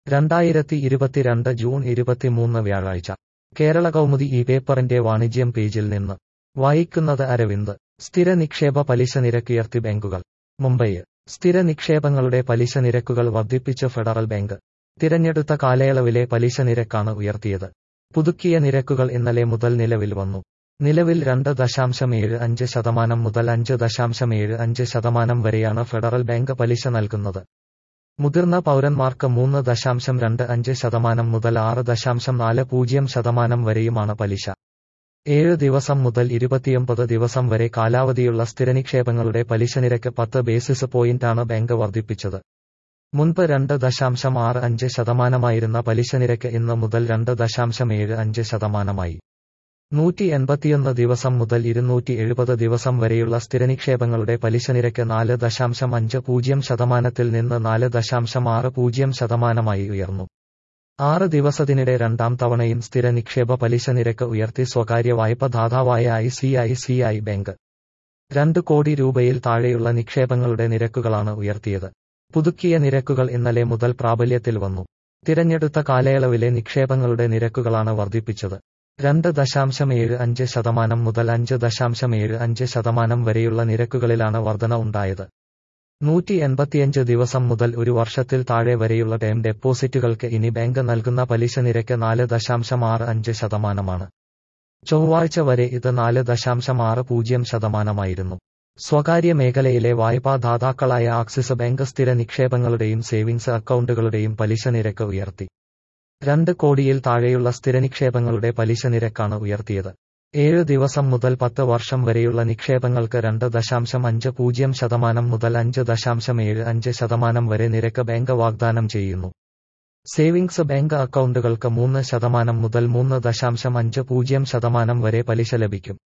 രണ്ടായിരത്തി ഇരുപത്തിരണ്ട് ജൂൺ ഇരുപത്തിമൂന്ന് വ്യാഴാഴ്ച കേരള കൗമുദി ഈ പേപ്പറിന്റെ വാണിജ്യം പേജിൽ നിന്ന് വായിക്കുന്നത് അരവിന്ദ് സ്ഥിര നിക്ഷേപ പലിശ നിരക്കുയർത്തി ബാങ്കുകൾ മുംബൈ സ്ഥിര നിക്ഷേപങ്ങളുടെ പലിശ നിരക്കുകൾ വർദ്ധിപ്പിച്ച് ഫെഡറൽ ബാങ്ക് തിരഞ്ഞെടുത്ത കാലയളവിലെ പലിശ നിരക്കാണ് ഉയർത്തിയത് പുതുക്കിയ നിരക്കുകൾ ഇന്നലെ മുതൽ നിലവിൽ വന്നു നിലവിൽ രണ്ട് ദശാംശം ഏഴ് അഞ്ച് ശതമാനം മുതൽ അഞ്ച് ദശാംശം ഏഴ് അഞ്ച് ശതമാനം വരെയാണ് ഫെഡറൽ ബാങ്ക് പലിശ നൽകുന്നത് മുതിർന്ന പൗരന്മാർക്ക് മൂന്ന് ദശാംശം രണ്ട് അഞ്ച് ശതമാനം മുതൽ ആറ് ദശാംശം നാല് പൂജ്യം ശതമാനം വരെയുമാണ് പലിശ ഏഴ് ദിവസം മുതൽ ഇരുപത്തിയൊമ്പത് ദിവസം വരെ കാലാവധിയുള്ള സ്ഥിരനിക്ഷേപങ്ങളുടെ പലിശ നിരക്ക് പത്ത് ബേസിസ് പോയിന്റാണ് ബാങ്ക് വർദ്ധിപ്പിച്ചത് മുൻപ് രണ്ട് ദശാംശം ആറ് അഞ്ച് ശതമാനമായിരുന്ന പലിശ നിരക്ക് ഇന്ന് മുതൽ രണ്ട് ദശാംശം ഏഴ് അഞ്ച് ശതമാനമായി നൂറ്റി എൺപത്തിയൊന്ന് ദിവസം മുതൽ ഇരുന്നൂറ്റി എഴുപത് ദിവസം വരെയുള്ള സ്ഥിരനിക്ഷേപങ്ങളുടെ പലിശ നിരക്ക് നാല് ദശാംശം അഞ്ച് പൂജ്യം ശതമാനത്തിൽ നിന്ന് നാല് ദശാംശം ആറ് പൂജ്യം ശതമാനമായി ഉയർന്നു ആറ് ദിവസത്തിനിടെ രണ്ടാം തവണയും സ്ഥിര നിക്ഷേപ പലിശ നിരക്ക് ഉയർത്തി സ്വകാര്യ വായ്പ ദാതാവായ I C I C I bank രണ്ട് കോടി രൂപയിൽ താഴെയുള്ള നിക്ഷേപങ്ങളുടെ നിരക്കുകളാണ് ഉയർത്തിയത് പുതുക്കിയ നിരക്കുകൾ ഇന്നലെ മുതൽ പ്രാബല്യത്തിൽ വന്നു തിരഞ്ഞെടുത്ത കാലയളവിലെ നിക്ഷേപങ്ങളുടെ നിരക്കുകളാണ് വർദ്ധിപ്പിച്ചത് രണ്ട് ദശാംശം ഏഴ് അഞ്ച് ശതമാനം മുതൽ അഞ്ച് ദശാംശം ഏഴ് അഞ്ച് ശതമാനം വരെയുള്ള നിരക്കുകളിലാണ് വർധന ഉണ്ടായത് നൂറ്റി എൺപത്തിയഞ്ച് ദിവസം മുതൽ ഒരു വർഷത്തിൽ താഴെ വരെയുള്ള ടേം ഡെപ്പോസിറ്റുകൾക്ക് ഇനി ബാങ്ക് നൽകുന്ന പലിശ നിരക്ക് നാല് ദശാംശം ആറ് അഞ്ച് ശതമാനമാണ് ചൊവ്വാഴ്ച വരെ ഇത് നാല് ദശാംശം ആറ് പൂജ്യം ശതമാനമായിരുന്നു സ്വകാര്യ മേഖലയിലെ വായ്പാ ദാതാക്കളായ ആക്സിസ് ബാങ്ക് സ്ഥിര നിക്ഷേപങ്ങളുടെയും സേവിങ്സ് അക്കൗണ്ടുകളുടെയും പലിശ നിരക്ക് ഉയർത്തി രണ്ട് കോടിയിൽ താഴെയുള്ള സ്ഥിരനിക്ഷേപങ്ങളുടെ പലിശ നിരക്കാണ് ഉയർത്തിയത് ഏഴ് ദിവസം മുതൽ പത്ത് വർഷം വരെയുള്ള നിക്ഷേപങ്ങൾക്ക് രണ്ട് ദശാംശം അഞ്ച് പൂജ്യം ശതമാനം മുതൽ അഞ്ച് ദശാംശം ഏഴ് അഞ്ച് ശതമാനം വരെ നിരക്ക് ബാങ്ക് വാഗ്ദാനം ചെയ്യുന്നു സേവിങ്സ് ബാങ്ക് അക്കൗണ്ടുകൾക്ക് മൂന്ന് ശതമാനം മുതൽ മൂന്ന് ദശാംശം അഞ്ച് പൂജ്യം ശതമാനം വരെ പലിശ ലഭിക്കും